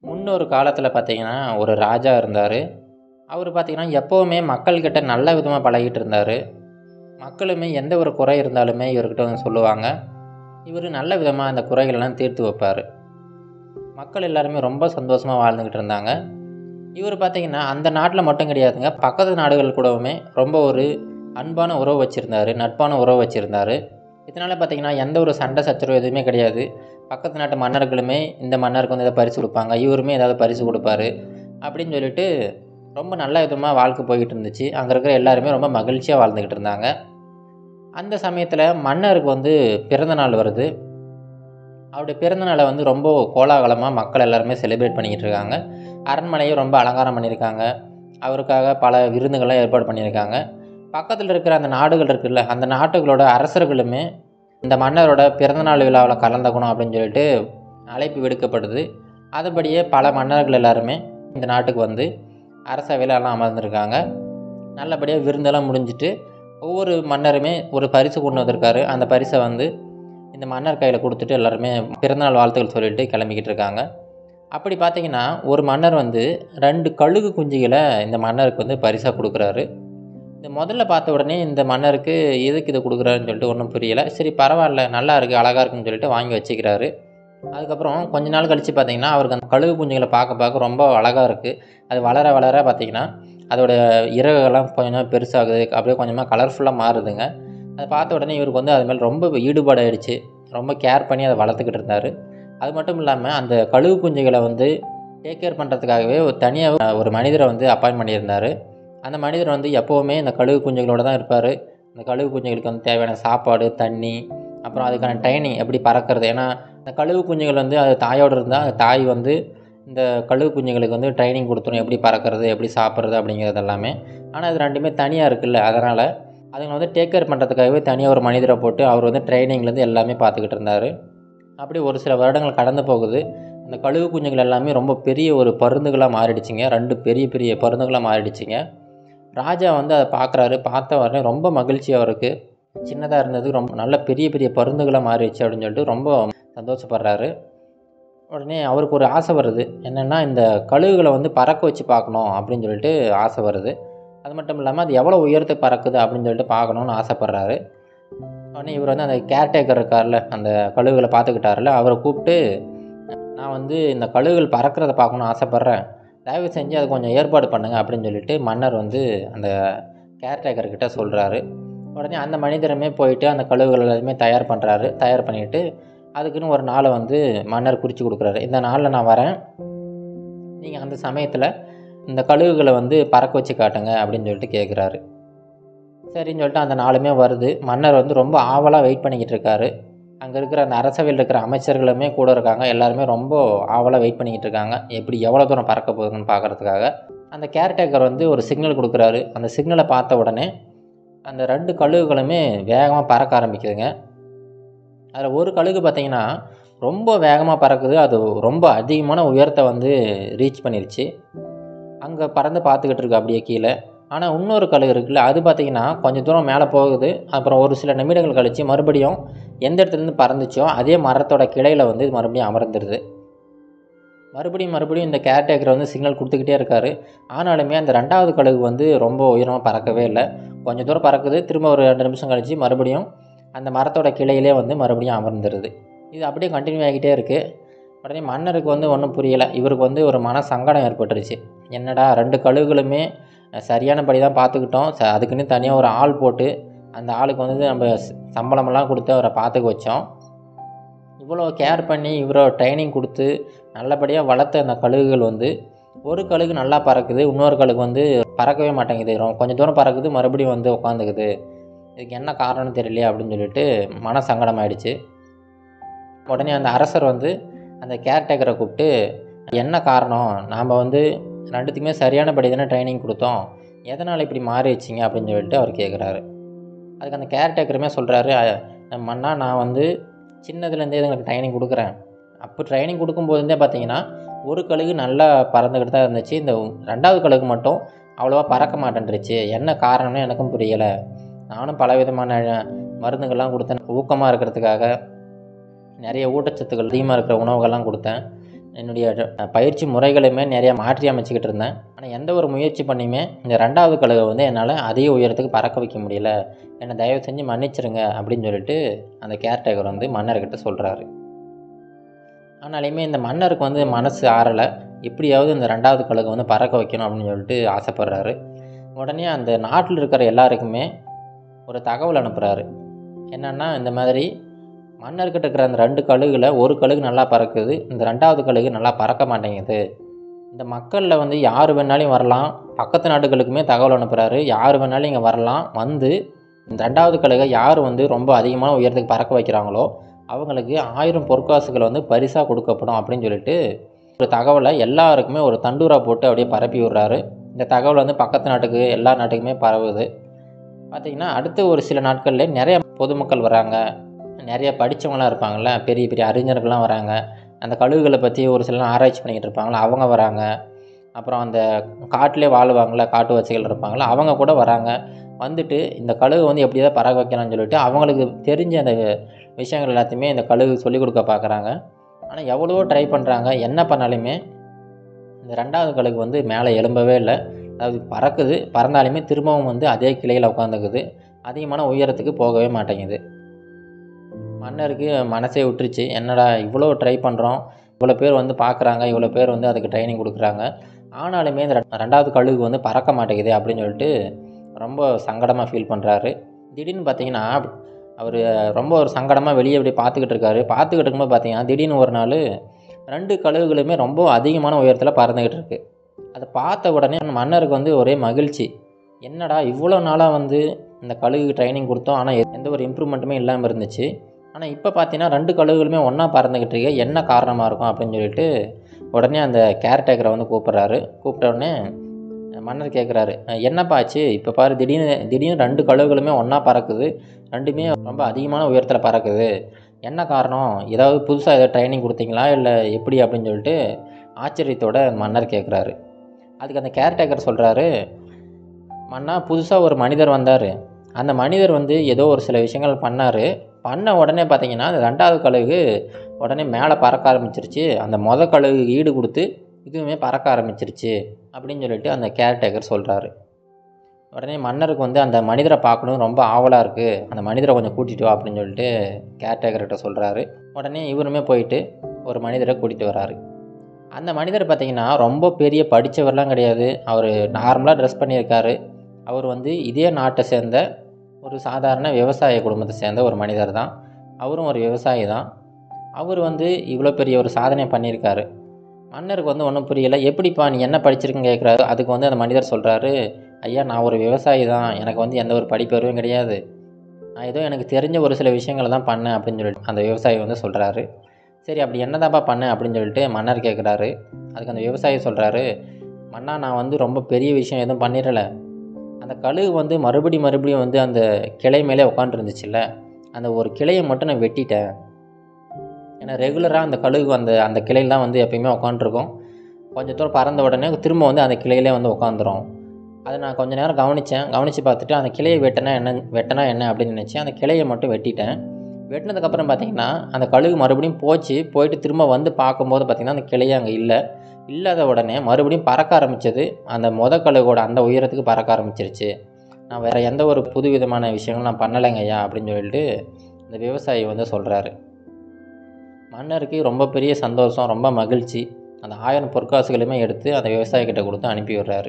முன்னொரு காலத்தில் பார்த்தீங்கன்னா ஒரு ராஜா இருந்தார் அவர் பார்த்தீங்கன்னா எப்போவுமே மக்கள்கிட்ட நல்ல விதமாக பழகிட்டு இருந்தார் மக்களுமே எந்த ஒரு குறை இருந்தாலுமே இவர்கிட்ட வந்து சொல்லுவாங்க இவர் நல்ல விதமாக அந்த குறைகளெல்லாம் தீர்த்து வைப்பார் மக்கள் எல்லாருமே ரொம்ப சந்தோஷமாக வாழ்ந்துக்கிட்டு இருந்தாங்க இவர் பார்த்தீங்கன்னா அந்த நாட்டில் மட்டும் கிடையாதுங்க பக்கத்து நாடுகள் கூடவுமே ரொம்ப ஒரு அன்பான உறவு வச்சுருந்தார் நட்பான உறவு வச்சுருந்தார் இதனால் பார்த்தீங்கன்னா எந்த ஒரு சண்டை சச்சரவு எதுவுமே கிடையாது பக்கத்து நாட்டு மன்னர்களுமே இந்த மன்னருக்கு வந்து எதாவது பரிசு கொடுப்பாங்க இவருமே ஏதாவது பரிசு கொடுப்பாரு அப்படின்னு சொல்லிட்டு ரொம்ப நல்ல விதமாக வாழ்க்கை போய்கிட்டு இருந்துச்சு அங்கே இருக்கிற எல்லாருமே ரொம்ப மகிழ்ச்சியாக வாழ்ந்துக்கிட்டு இருந்தாங்க அந்த சமயத்தில் மன்னருக்கு வந்து பிறந்த நாள் வருது அவருடைய பிறந்த நாளை வந்து ரொம்ப கோலாகலமாக மக்கள் எல்லாருமே செலிப்ரேட் பண்ணிக்கிட்டு இருக்காங்க அரண்மனையும் ரொம்ப அலங்காரம் பண்ணியிருக்காங்க அவருக்காக பல விருந்துகள்லாம் ஏற்பாடு பண்ணியிருக்காங்க பக்கத்தில் இருக்கிற அந்த நாடுகள் இருக்குல்ல அந்த நாட்டுகளோட அரசர்களுமே இந்த மன்னரோட பிறந்தநாள் விழாவில் கலந்துக்கணும் அப்படின்னு சொல்லிட்டு அழைப்பு விடுக்கப்படுது அதுபடியே பல மன்னர்கள் எல்லாருமே இந்த நாட்டுக்கு வந்து அரசவையிலலாம் அமர்ந்திருக்காங்க நல்லபடியாக விருந்தெல்லாம் முடிஞ்சிட்டு ஒவ்வொரு மன்னருமே ஒரு பரிசு கொண்டு வந்திருக்காரு அந்த பரிசை வந்து இந்த மன்னர் கையில் கொடுத்துட்டு எல்லாருமே பிறந்தநாள் வாழ்த்துக்கள் சொல்லிட்டு கிளம்பிக்கிட்டு இருக்காங்க அப்படி பார்த்தீங்கன்னா ஒரு மன்னர் வந்து ரெண்டு கழுகு குஞ்சுகளை இந்த மன்னருக்கு வந்து பரிசாக கொடுக்குறாரு இந்த முதல்ல பார்த்த உடனே இந்த மன்னருக்கு எதுக்கு இதை கொடுக்குறாருன்னு சொல்லிட்டு ஒன்றும் புரியலை சரி பரவாயில்ல நல்லா இருக்குது அழகாக இருக்குன்னு சொல்லிட்டு வாங்கி வச்சுக்கிறாரு அதுக்கப்புறம் கொஞ்ச நாள் கழித்து பார்த்தீங்கன்னா அவருக்கு அந்த கழுகு குஞ்சுகளை பார்க்க பார்க்க ரொம்ப அழகாக இருக்குது அது வளர வளர பார்த்தீங்கன்னா அதோட இறகுகள்லாம் கொஞ்சமாக பெருசாகுது அப்படியே கொஞ்சமாக கலர்ஃபுல்லாக மாறுதுங்க அதை பார்த்த உடனே இவருக்கு வந்து அது மேலே ரொம்ப ஈடுபாடு ஆயிடுச்சு ரொம்ப கேர் பண்ணி அதை வளர்த்துக்கிட்டு இருந்தார் அது மட்டும் இல்லாமல் அந்த கழுகு குஞ்சுகளை வந்து டேக் கேர் பண்ணுறதுக்காகவே ஒரு தனியாக ஒரு மனிதரை வந்து அப்பாயின் பண்ணியிருந்தார் அந்த மனிதர் வந்து எப்போவுமே இந்த கழுகு குஞ்சுகளோடு தான் இருப்பார் இந்த கழுகு குஞ்சுகளுக்கு வந்து தேவையான சாப்பாடு தண்ணி அப்புறம் அதுக்கான ட்ரைனிங் எப்படி பறக்கிறது ஏன்னா இந்த கழுகு குஞ்சுகள் வந்து அது தாயோடு இருந்தால் அந்த தாய் வந்து இந்த கழுகு குஞ்சுங்களுக்கு வந்து ட்ரைனிங் கொடுத்துரும் எப்படி பறக்கிறது எப்படி சாப்பிட்றது அப்படிங்கிறது எல்லாமே ஆனால் இது ரெண்டுமே தனியாக இருக்குல்ல அதனால் அதுங்களை வந்து டேக் கேர் பண்ணுறதுக்காகவே தனியாக ஒரு மனிதரை போட்டு அவர் வந்து ட்ரைனிங்லேருந்து எல்லாமே பார்த்துக்கிட்டு இருந்தார் அப்படி ஒரு சில வருடங்கள் கடந்து போகுது அந்த கழுகு குஞ்சுகள் எல்லாமே ரொம்ப பெரிய ஒரு பருந்துகளாக மாறிடுச்சிங்க ரெண்டு பெரிய பெரிய பருந்துகளாக மாறிடுச்சிங்க ராஜா வந்து அதை பார்க்குறாரு பார்த்த உடனே ரொம்ப மகிழ்ச்சி அவருக்கு சின்னதாக இருந்தது ரொம்ப நல்ல பெரிய பெரிய பருந்துகளாக மாறிடுச்சு அப்படின்னு சொல்லிட்டு ரொம்ப சந்தோஷப்படுறாரு உடனே அவருக்கு ஒரு ஆசை வருது என்னென்னா இந்த கழுகுகளை வந்து பறக்க வச்சு பார்க்கணும் அப்படின்னு சொல்லிட்டு ஆசை வருது அது மட்டும் இல்லாமல் அது எவ்வளோ உயரத்துக்கு பறக்குது அப்படின்னு சொல்லிட்டு பார்க்கணுன்னு ஆசைப்பட்றாரு உடனே இவர் வந்து அந்த கேர்டேக்கர் இருக்கார்ல அந்த கழுகுகளை பார்த்துக்கிட்டார்ல அவரை கூப்பிட்டு நான் வந்து இந்த கழுகுகள் பறக்கிறத பார்க்கணுன்னு ஆசைப்பட்றேன் தயவு செஞ்சு அது கொஞ்சம் ஏற்பாடு பண்ணுங்க அப்படின்னு சொல்லிட்டு மன்னர் வந்து அந்த கேர்டேக்கர்கிட்ட சொல்கிறாரு உடனே அந்த மனிதருமே போயிட்டு அந்த கழுகுகள் எல்லாத்தையுமே தயார் பண்ணுறாரு தயார் பண்ணிவிட்டு அதுக்குன்னு ஒரு நாளை வந்து மன்னர் குறித்து கொடுக்குறாரு இந்த நாளில் நான் வரேன் நீங்கள் அந்த சமயத்தில் இந்த கழுகுகளை வந்து பறக்க வச்சு காட்டுங்க அப்படின்னு சொல்லிட்டு கேட்குறாரு சரின்னு சொல்லிட்டு அந்த நாளுமே வருது மன்னர் வந்து ரொம்ப ஆவலாக வெயிட் பண்ணிக்கிட்டு இருக்காரு அங்கே இருக்கிற அந்த அரசவையில் இருக்கிற அமைச்சர்களுமே கூட இருக்காங்க எல்லாருமே ரொம்ப ஆவலாக வெயிட் பண்ணிக்கிட்டு இருக்காங்க எப்படி எவ்வளோ தூரம் பறக்க போகுதுன்னு பார்க்குறதுக்காக அந்த கேர்டேக்கர் வந்து ஒரு சிக்னல் கொடுக்குறாரு அந்த சிக்னலை பார்த்த உடனே அந்த ரெண்டு கழுகுகளுமே வேகமாக பறக்க ஆரம்பிக்குதுங்க அதில் ஒரு கழுகு பார்த்திங்கன்னா ரொம்ப வேகமாக பறக்குது அது ரொம்ப அதிகமான உயரத்தை வந்து ரீச் பண்ணிருச்சு அங்கே பறந்து பார்த்துக்கிட்டு இருக்கு அப்படியே கீழே ஆனால் இன்னொரு கழுகு இருக்குல்ல அது பார்த்திங்கன்னா கொஞ்சம் தூரம் மேலே போகுது அப்புறம் ஒரு சில நிமிடங்கள் கழித்து மறுபடியும் எந்த இடத்துலேருந்து பறந்துச்சோ அதே மரத்தோட கிளையில் வந்து இது மறுபடியும் அமர்ந்துருது மறுபடியும் மறுபடியும் இந்த கேர்டேக்கர் வந்து சிக்னல் கொடுத்துக்கிட்டே இருக்காரு ஆனாலுமே அந்த ரெண்டாவது கழுகு வந்து ரொம்ப உயரமாக பறக்கவே இல்லை கொஞ்சம் தூரம் பறக்குது திரும்ப ஒரு ரெண்டு நிமிஷம் கழித்து மறுபடியும் அந்த மரத்தோட கிளையிலே வந்து மறுபடியும் அமர்ந்துருது இது அப்படியே கண்டினியூ ஆகிக்கிட்டே இருக்குது உடனே மன்னருக்கு வந்து ஒன்றும் புரியலை இவருக்கு வந்து ஒரு மன சங்கடம் ஏற்பட்டுருச்சு என்னடா ரெண்டு கழுகுகளுமே சரியானபடி தான் பார்த்துக்கிட்டோம் ச அதுக்குன்னு தனியாக ஒரு ஆள் போட்டு அந்த ஆளுக்கு வந்து நம்ம சம்பளமெல்லாம் கொடுத்து அவரை பார்த்துக்க வச்சோம் இவ்வளோ கேர் பண்ணி இவ்வளோ ட்ரைனிங் கொடுத்து நல்லபடியாக வளர்த்த அந்த கழுகுகள் வந்து ஒரு கழுகு நல்லா பறக்குது இன்னொரு கழுகு வந்து பறக்கவே மாட்டேங்குது ரொம்ப கொஞ்சம் தூரம் பறக்குது மறுபடியும் வந்து உட்காந்துக்குது இதுக்கு என்ன காரணம்னு தெரியலையே அப்படின்னு சொல்லிட்டு மன சங்கடம் ஆயிடுச்சு உடனே அந்த அரசர் வந்து அந்த கேர்டேக்கரை கூப்பிட்டு என்ன காரணம் நாம் வந்து ரெண்டுத்துக்குமே சரியானபடி தானே ட்ரைனிங் கொடுத்தோம் எதனால் இப்படி மாறிடுச்சிங்க அப்படின்னு சொல்லிட்டு அவர் கேட்குறாரு அதுக்கு அந்த கேர்டேக்கருமே சொல்கிறாரு மன்னா நான் வந்து சின்னதுலேருந்தே எனக்கு ட்ரைனிங் கொடுக்குறேன் அப்போ ட்ரைனிங் கொடுக்கும்போதுருந்தே பார்த்தீங்கன்னா ஒரு கழுகு நல்லா பறந்துக்கிட்டு தான் இருந்துச்சு இந்த ரெண்டாவது கழுகு மட்டும் அவ்வளோவா பறக்க மாட்டேன்ருச்சு என்ன காரணம்னு எனக்கும் புரியலை நானும் பல விதமான மருந்துகள்லாம் கொடுத்தேன் ஊக்கமாக இருக்கிறதுக்காக நிறைய ஊட்டச்சத்துக்கள் அதிகமாக இருக்கிற உணவுகள்லாம் கொடுத்தேன் என்னுடைய அஹ், பயிற்சி முறைகளுமே நிறைய மாற்றி அமைச்சிக்கிட்டு இருந்தேன் ஆனால் எந்த ஒரு முயற்சி பண்ணியுமே இந்த ரெண்டாவது கழுகை வந்து என்னால் அதிக உயரத்துக்கு பறக்க வைக்க முடியல என்னை தயவு செஞ்சு மன்னிச்சிருங்க அப்படின்னு சொல்லிட்டு அந்த கேர்டேக்கர் வந்து மன்னர்கிட்ட சொல்கிறாரு ஆனாலுமே இந்த மன்னருக்கு வந்து மனசு ஆறலை எப்படியாவது இந்த ரெண்டாவது கழுகை வந்து பறக்க வைக்கணும் அப்படின்னு சொல்லிட்டு ஆசைப்படுறாரு உடனே அந்த நாட்டில் இருக்கிற எல்லாருக்குமே ஒரு தகவல் அனுப்புகிறாரு என்னென்னா இந்த மாதிரி மன்னர்கிட்ட இருக்கிற அந்த ரெண்டு கழுகுல ஒரு கழுகு நல்லா பறக்குது இந்த ரெண்டாவது கழுகு நல்லா பறக்க மாட்டேங்குது இந்த மக்களில் வந்து யார் வேணாலும் வரலாம் பக்கத்து நாடுகளுக்குமே தகவல் அனுப்புகிறாரு யார் வேணாலும் இங்கே வரலாம் வந்து இந்த ரெண்டாவது கழுகை யார் வந்து ரொம்ப அதிகமான உயரத்துக்கு பறக்க வைக்கிறாங்களோ அவங்களுக்கு ஆயிரம் பொற்காசுகள் வந்து பரிசாக கொடுக்கப்படும் அப்படின்னு சொல்லிட்டு ஒரு தகவலை எல்லாருக்குமே ஒரு தண்டூரா போட்டு அப்படியே பரப்பி விடுறாரு இந்த தகவல் வந்து பக்கத்து நாட்டுக்கு எல்லா நாட்டுக்குமே பரவுது பார்த்திங்கன்னா அடுத்த ஒரு சில நாட்கள்லேயே நிறைய பொதுமக்கள் வராங்க நிறைய படித்தவங்களாம் இருப்பாங்கள்ல பெரிய பெரிய அறிஞர்கள்லாம் வராங்க அந்த கழுகுகளை பற்றி ஒரு சில ஆராய்ச்சி பண்ணிக்கிட்டு இருப்பாங்களா அவங்க வராங்க அப்புறம் அந்த காட்டிலே வாழுவாங்கள காட்டுவாசிகள் இருப்பாங்களா அவங்க கூட வராங்க வந்துட்டு இந்த கழுகு வந்து எப்படி தான் பறக்க வைக்கலாம்னு சொல்லிட்டு அவங்களுக்கு தெரிஞ்ச அந்த விஷயங்கள் எல்லாத்தையுமே இந்த கழுகு சொல்லிக் கொடுக்க பார்க்குறாங்க ஆனால் எவ்வளவோ ட்ரை பண்ணுறாங்க என்ன பண்ணாலுமே இந்த ரெண்டாவது கழுகு வந்து மேலே எழும்பவே இல்லை அதாவது பறக்குது பறந்தாலுமே திரும்பவும் வந்து அதே கிளையில் உட்காந்துக்குது அதிகமான உயரத்துக்கு போகவே மாட்டேங்குது மன்னருக்கு மனசே விட்டுருச்சு என்னடா இவ்வளோ ட்ரை பண்ணுறோம் இவ்வளோ பேர் வந்து பார்க்குறாங்க இவ்வளோ பேர் வந்து அதுக்கு ட்ரைனிங் கொடுக்குறாங்க ஆனாலுமே இந்த ரெ- ரெண்டாவது கழுகு வந்து பறக்க மாட்டேங்குது அப்படின்னு சொல்லிட்டு ரொம்ப சங்கடமாக ஃபீல் பண்ணுறாரு திடீர்னு பார்த்தீங்கன்னா அவர் ரொம்ப ஒரு சங்கடமாக வெளியே இப்படி பார்த்துக்கிட்டு இருக்காரு பார்த்துக்கிட்டு இருக்கும்போது பார்த்தீங்கன்னா திடீர்னு ஒரு நாள் ரெண்டு கழுகுகளுமே ரொம்ப அதிகமான உயரத்தில் பறந்துக்கிட்டு இருக்கு அதை பார்த்த உடனே மன்னருக்கு வந்து ஒரே மகிழ்ச்சி என்னடா இவ்வளோ நாளாக வந்து இந்த கழுகுக்கு ட்ரைனிங் கொடுத்தோம் ஆனால் எந்த ஒரு இம்ப்ரூவ்மெண்ட்டுமே இல்லாமல் இருந்துச்சு ஆனால் இப்போ பார்த்தீங்கன்னா ரெண்டு கழுகுகளுமே ஒன்றா பறந்துக்கிட்டு இருக்கு என்ன காரணமாக இருக்கும் அப்படின்னு சொல்லிட்டு உடனே அந்த கேர்டேக்கரை வந்து கூப்பிட்றாரு கூப்பிட்ட உடனே மன்னர் கேட்குறாரு என்னப்பா ஆச்சு இப்போ பாரு திடீர்னு திடீர்னு ரெண்டு கழுகுகளுமே ஒன்றா பறக்குது ரெண்டுமே ரொம்ப அதிகமான உயரத்தில் பறக்குது என்ன காரணம் ஏதாவது புதுசாக ஏதாவது ட்ரைனிங் கொடுத்தீங்களா இல்லை எப்படி அப்படின்னு சொல்லிட்டு ஆச்சரியத்தோட மன்னர் கேட்குறாரு அதுக்கு அந்த கேர்டேக்கர் சொல்கிறாரு மன்னா புதுசாக ஒரு மனிதர் வந்தார் அந்த மனிதர் வந்து ஏதோ ஒரு சில விஷயங்கள் பண்ணார் பண்ண உடனே பார்த்தீங்கன்னா அந்த ரெண்டாவது கழுகு உடனே மேலே பறக்க ஆரம்பிச்சிருச்சு அந்த மொத கழுகு ஈடு கொடுத்து இதுவுமே பறக்க ஆரம்பிச்சிருச்சு அப்படின்னு சொல்லிட்டு அந்த கேர்டேக்கர் சொல்கிறாரு உடனே மன்னருக்கு வந்து அந்த மனிதரை பார்க்கணும் ரொம்ப ஆவலாக இருக்குது அந்த மனிதரை கொஞ்சம் கூட்டிகிட்டு வா அப்படின்னு சொல்லிட்டு கேர்டேக்கர்கிட்ட சொல்கிறாரு உடனே இவருமே போயிட்டு ஒரு மனிதரை கூட்டிகிட்டு வராரு அந்த மனிதர் பார்த்தீங்கன்னா ரொம்ப பெரிய படித்தவர்லாம் கிடையாது அவர் நார்மலாக ட்ரெஸ் பண்ணியிருக்காரு அவர் வந்து இதே நாட்டை சேர்ந்த ஒரு சாதாரண விவசாய குடும்பத்தை சேர்ந்த ஒரு மனிதர் தான் அவரும் ஒரு விவசாயி தான் அவர் வந்து இவ்வளோ பெரிய ஒரு சாதனை பண்ணியிருக்காரு மன்னருக்கு வந்து ஒன்றும் புரியலை எப்படிப்பா நீ என்ன படிச்சிருக்குன்னு கேட்குறாரு அதுக்கு வந்து அந்த மனிதர் சொல்கிறாரு ஐயா நான் ஒரு விவசாயி தான் எனக்கு வந்து எந்த ஒரு படிப்பறிவும் கிடையாது நான் ஏதோ எனக்கு தெரிஞ்ச ஒரு சில விஷயங்களை தான் பண்ணேன் அப்படின்னு சொல்லிட்டு அந்த விவசாயி வந்து சொல்கிறாரு சரி அப்படி என்னதான்ப்பா பண்ணேன் அப்படின்னு சொல்லிட்டு மன்னர் கேட்குறாரு அதுக்கு அந்த விவசாயி சொல்கிறாரு மன்னா நான் வந்து ரொம்ப பெரிய விஷயம் எதுவும் பண்ணிடலை அந்த கழுகு வந்து மறுபடி மறுபடியும் வந்து அந்த கிளை மேலே உட்காந்துருந்துச்சுல்ல அந்த ஒரு கிளையை மட்டும் நான் வெட்டிட்டேன் ஏன்னா ரெகுலராக அந்த கழுகு அந்த அந்த கிளையில் தான் வந்து எப்பயுமே உட்காந்துருக்கும் கொஞ்சம் தூரம் பறந்த உடனே திரும்ப வந்து அந்த கிளையிலே வந்து உட்காந்துரும் அதை நான் கொஞ்ச நேரம் கவனித்தேன் கவனித்து பார்த்துட்டு அந்த கிளையை வெட்டினா என்ன வெட்டினா என்ன அப்படின்னு நினச்சேன் அந்த கிளையை மட்டும் வெட்டிட்டேன் வெட்டினதுக்கப்புறம் பார்த்தீங்கன்னா அந்த கழுகு மறுபடியும் போச்சு போயிட்டு திரும்ப வந்து பார்க்கும்போது பார்த்தீங்கன்னா அந்த கிளையே அங்கே இல்லை இல்லாத உடனே மறுபடியும் பறக்க ஆரம்பித்தது அந்த மொத கழுகோட அந்த உயரத்துக்கு பறக்க ஆரம்பிச்சிருச்சு நான் வேறு எந்த ஒரு புது விதமான விஷயங்களும் நான் பண்ணலைங்க ஐயா அப்படின்னு சொல்லிட்டு இந்த விவசாயி வந்து சொல்கிறாரு மன்னருக்கு ரொம்ப பெரிய சந்தோஷம் ரொம்ப மகிழ்ச்சி அந்த ஆயிரம் பொற்காசுகளுமே எடுத்து அந்த விவசாயிக்கிட்ட கொடுத்து அனுப்பி விடுறாரு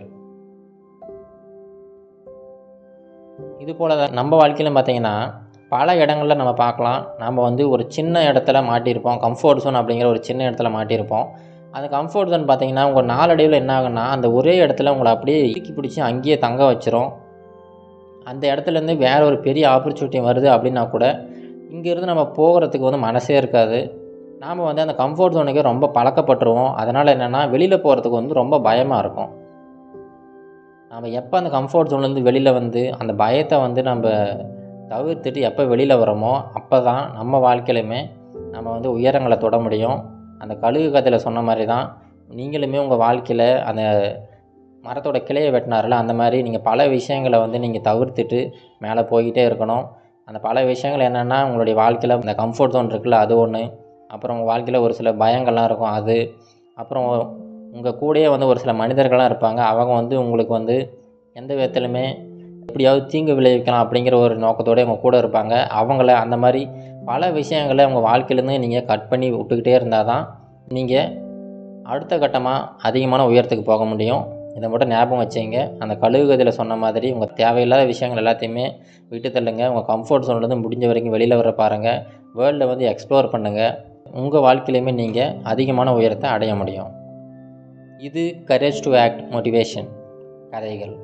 இது போல தான் நம்ம வாழ்க்கையிலும் பார்த்தீங்கன்னா பல இடங்களில் நம்ம பார்க்கலாம் நம்ம வந்து ஒரு சின்ன இடத்துல மாட்டியிருப்போம் கம்ஃபர்ட் ஜோன் அப்படிங்கிற ஒரு சின்ன இடத்துல மாட்டியிருப்போம் அந்த கம்ஃபர்ட் ஜோன் பார்த்தீங்கன்னா உங்கள் நாளடைவில் என்ன ஆகுன்னா அந்த ஒரே இடத்துல உங்களை அப்படியே இறுக்கி பிடிச்சி அங்கேயே தங்க வச்சிரும் அந்த இடத்துலேருந்து வேற ஒரு பெரிய ஆப்பர்ச்சுனிட்டி வருது அப்படின்னா கூட இங்கேருந்து நம்ம போகிறதுக்கு வந்து மனசே இருக்காது நாம் வந்து அந்த கம்ஃபர்ட் ஜோனுக்கே ரொம்ப பழக்கப்பட்டுருவோம் அதனால் என்னென்னா வெளியில் போகிறதுக்கு வந்து ரொம்ப பயமாக இருக்கும் நம்ம எப்போ அந்த கம்ஃபர்ட் ஜோன்லேருந்து வெளியில் வந்து அந்த பயத்தை வந்து நம்ம தவிர்த்துட்டு எப்போ வெளியில் வரோமோ அப்போ தான் நம்ம வாழ்க்கையிலுமே நம்ம வந்து உயரங்களை தொட முடியும் அந்த கழுகு கதையில் சொன்ன மாதிரி தான் நீங்களுமே உங்கள் வாழ்க்கையில் அந்த மரத்தோட கிளையை வெட்டினார்ல அந்த மாதிரி நீங்கள் பல விஷயங்களை வந்து நீங்கள் தவிர்த்துட்டு மேலே போய்கிட்டே இருக்கணும் அந்த பல விஷயங்கள் என்னென்னா உங்களுடைய வாழ்க்கையில் இந்த கம்ஃபர்ட் ஜோன் இருக்குல்ல அது ஒன்று அப்புறம் உங்கள் வாழ்க்கையில் ஒரு சில பயங்கள்லாம் இருக்கும் அது அப்புறம் உங்கள் கூடயே வந்து ஒரு சில மனிதர்கள்லாம் இருப்பாங்க அவங்க வந்து உங்களுக்கு வந்து எந்த விதத்துலையுமே எப்படியாவது தீங்கு விளைவிக்கலாம் அப்படிங்கிற ஒரு நோக்கத்தோடு உங்கள் கூட இருப்பாங்க அவங்கள அந்த மாதிரி பல விஷயங்களை உங்கள் வாழ்க்கையிலேருந்து நீங்கள் கட் பண்ணி விட்டுக்கிட்டே இருந்தால் தான் நீங்கள் அடுத்த கட்டமாக அதிகமான உயரத்துக்கு போக முடியும் இதை மட்டும் ஞாபகம் வச்சுங்க அந்த கழுகுகதில் சொன்ன மாதிரி உங்கள் தேவையில்லாத விஷயங்கள் எல்லாத்தையுமே விட்டு தள்ளுங்க உங்கள் கம்ஃபர்ட் ஜோன்லேருந்து முடிஞ்ச வரைக்கும் வெளியில் வர பாருங்கள் வேர்ல்டை வந்து எக்ஸ்ப்ளோர் பண்ணுங்கள் உங்கள் வாழ்க்கையிலையுமே நீங்கள் அதிகமான உயரத்தை அடைய முடியும் இது கரேஜ் டு ஆக்ட் மோட்டிவேஷன் கதைகள்